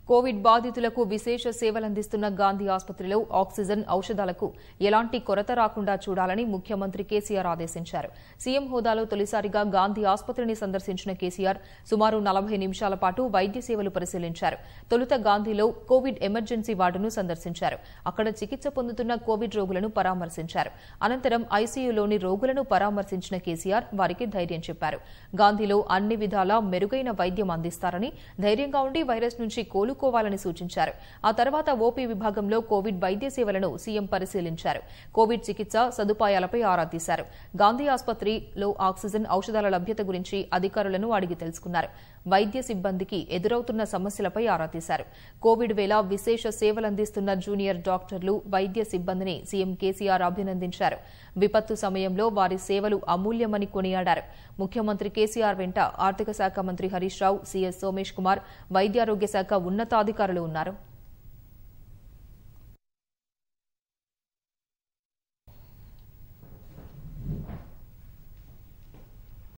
Covid బాధితులకు విశేష సేవలందిస్తున్న గాంధీ ఆసుపత్రిలో ఆక్సిజన్ ఔషధాలకు ఎలాంటి కొరత రాకుండా చూడాలని ముఖ్యమంత్రి కేసీఆర్ ఆదేశించారు సీఎం హోదాలో తొలిసారిగా గాంధీ ఆసుపత్రిని సందర్శించిన కేసీఆర్ సుమారు నలభై నిమిషాల పాటు వైద్య సేవలు పరిశీలించారు తొలుత గాంధీలో కోవిడ్ ఎమర్జెన్సీ వార్డును సందర్శించారు అక్కడ చికిత్స పొందుతున్న కోవిడ్ రోగులను పరామర్శించారు అనంతరం ఐసీయూలోని రోగులను పరామర్శించిన కేసీఆర్ వారికి ధైర్యం చెప్పారు గాంధీలో అన్ని విధాలా మెరుగైన వైద్యం అందిస్తారని ధైర్యంగా ఉండి వైరస్ నుంచి కోలుకోవాలని సూచించారు ఆ తర్వాత ఓపీ విభాగంలో కోవిడ్ వైద్య సేవలను సీఎం పరిశీలించారు కోవిడ్ చికిత్స సదుపాయాలపై ఆరా తీశారు గాంధీ ఆసుపత్రిలో ఆక్సిజన్ ఔషధాల లభ్యత గురించి అధికారులను అడిగి తెలుసుకున్నారు వైద్య సిబ్బందికి ఎదురవుతున్న సమస్యలపై ఆరా తీశారు కోవిడ్ వేళ విశేష సేవలందిస్తున్న జూనియర్ డాక్టర్లు వైద్య సిబ్బందిని సీఎం కేసీఆర్ అభినందించారు విపత్తు సమయంలో వారి సేవలు అమూల్యమని కొనియాడారు ముఖ్యమంత్రి కేసీఆర్ వెంట ఆర్థిక శాఖ మంత్రి హరీష్ రావు సీఎస్ సోమేష్ కుమార్ వైద్యారోగ్య శాఖ ఉన్నతాధికారులు ఉన్నారు